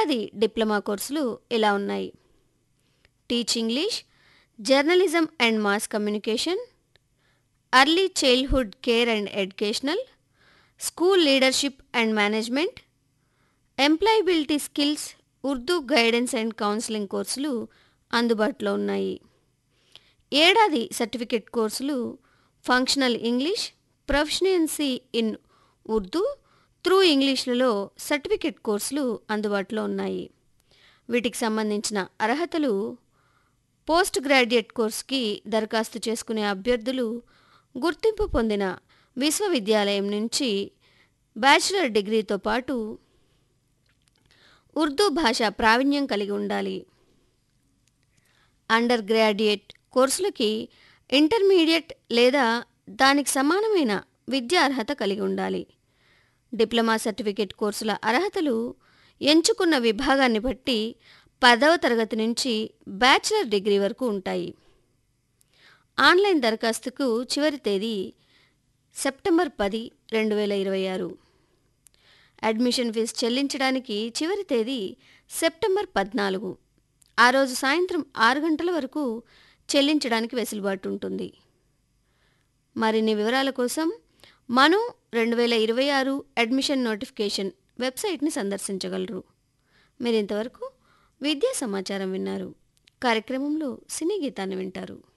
ఏడాది డిప్లొమా కోర్సులు ఇలా ఉన్నాయి teach English journalism and mass communication early childhood care and educational school leadership and management employability skills Urdu guidance and counselling కోర్సులు అందుబాటులో ఉన్నాయి ఏడాది సర్టిఫికెట్ కోర్సులు functional English proficiency in Urdu through ఇంగ్లీష్లలో సర్టిఫికెట్ కోర్సులు అందుబాటులో ఉన్నాయి వీటికి సంబంధించిన అర్హతలు పోస్ట్ గ్రాడ్యుయేట్ కోర్సుకి దరఖాస్తు చేసుకునే అభ్యర్థులు గుర్తింపు పొందిన విశ్వవిద్యాలయం నుంచి బ్యాచిలర్ డిగ్రీతో పాటు ఉర్దూ భాష ప్రావీణ్యం కలిగి ఉండాలి అండర్ గ్రాడ్యుయేట్ కోర్సులకి ఇంటర్మీడియట్ లేదా దానికి సమానమైన విద్యా అర్హత కలిగి ఉండాలి డిప్లొమా సర్టిఫికేట్ కోర్సుల అర్హతలు ఎంచుకున్న విభాగాన్ని బట్టి పదవ తరగతి నుంచి బ్యాచిలర్ డిగ్రీ వరకు ఉంటాయి ఆన్లైన్ దరఖాస్తుకు చివరి తేదీ సెప్టెంబర్ పది రెండు వేల ఇరవై ఆరు అడ్మిషన్ ఫీజు చెల్లించడానికి చివరి తేదీ సెప్టెంబర్ పద్నాలుగు ఆ రోజు సాయంత్రం ఆరు గంటల వరకు చెల్లించడానికి వెసులుబాటు ఉంటుంది మరిన్ని వివరాల కోసం మను రెండు వేల ఇరవై ఆరు అడ్మిషన్ నోటిఫికేషన్ వెబ్సైట్ని సందర్శించగలరు మీరు ఇంతవరకు విద్యా సమాచారం విన్నారు కార్యక్రమంలో సినీ గీతాన్ని వింటారు